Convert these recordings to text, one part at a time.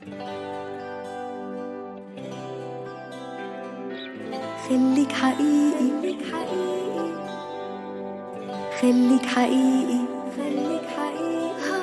خليك حقيقي خليك حقيقي خليك حقيقي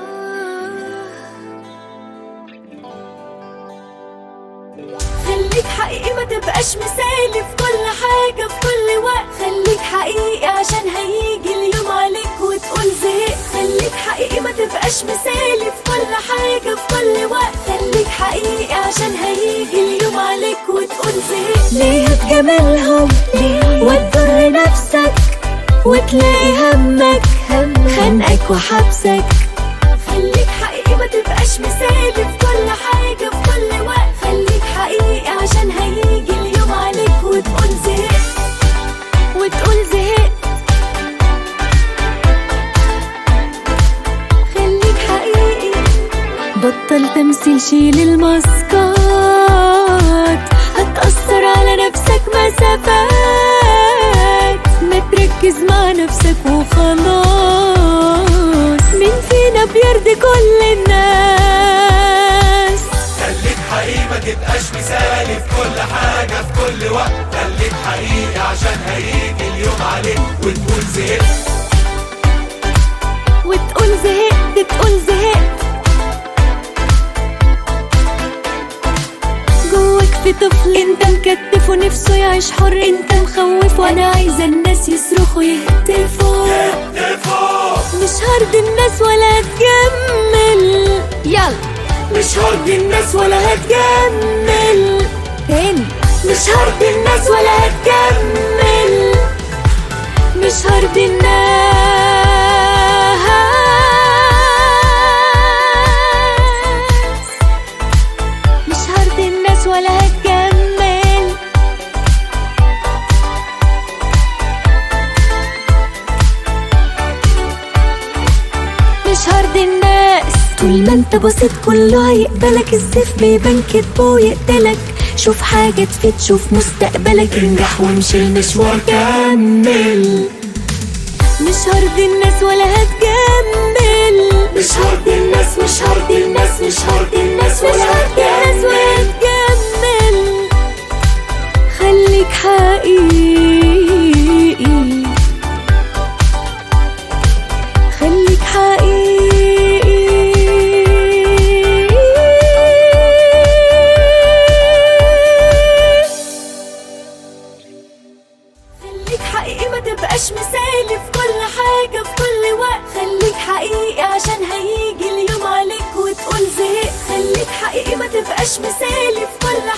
خليك حقيقي ما تبقاش مثالي في كل حاجة في كل وقت خليك حقيقي عشان هيجي اليوم عليك وتقول زهق خليك حقيقي ما تبقاش مثالي في كل حاجة في كل وقت خليك حقيقي عشان هيجي اليوم عليك وتقول زهق ليه هتجاملهم وتضر نفسك وتلاقي همك خانقك وحبسك خليك حقيقي ما تبقاش مثالي في كل حاجة في كل وقت خليك حقيقي عشان هيجي اليوم عليك وتقول زهقت وتقول زهقت خليك حقيقي بطل تمثيل شيل الماسكات هتأثر على نفسك مسافات ما تركز مع نفسك وخلاص مين فينا بيرضي كل الناس خليك حقيقي ما تبقاش مثالي في كل حاجة في كل وقت خليك حقيقي عشان هيجي اليوم عليك وتقول زهقت وتقول زهقت تقول زهقت جواك في طفل انت مكتف ونفسه يعيش حر انت مخوف وانا عايزه الناس يصرخوا يهتفوا لفوق مش هرضي الناس ولا هتجمل يلا مش هرضي الناس ولا هتجمل تاني مش هرضي الناس ولا هتجمل مش هرضي الناس مش هرضي الناس ولا هتجمل مش هرضي الناس طول ما انت بسيط كله هيقبلك الزيف بيبان كدبه ويقتلك شوف حاجة تفيد شوف مستقبلك انجح وامشي المشوار كمل مش هرضي الناس ولا هتجمل مش هرضي الناس مش هرضي الناس مش هرضي الناس ولا هتجمل خليك حقيقي خليك حقيقي خليك حقيقي ما تبقاش مثالي في كل حاجة في كل وقت خليك حقيقي عشان هيجي اليوم عليك وتقول زهقت خليك حقيقي ما تبقاش مثالي في كل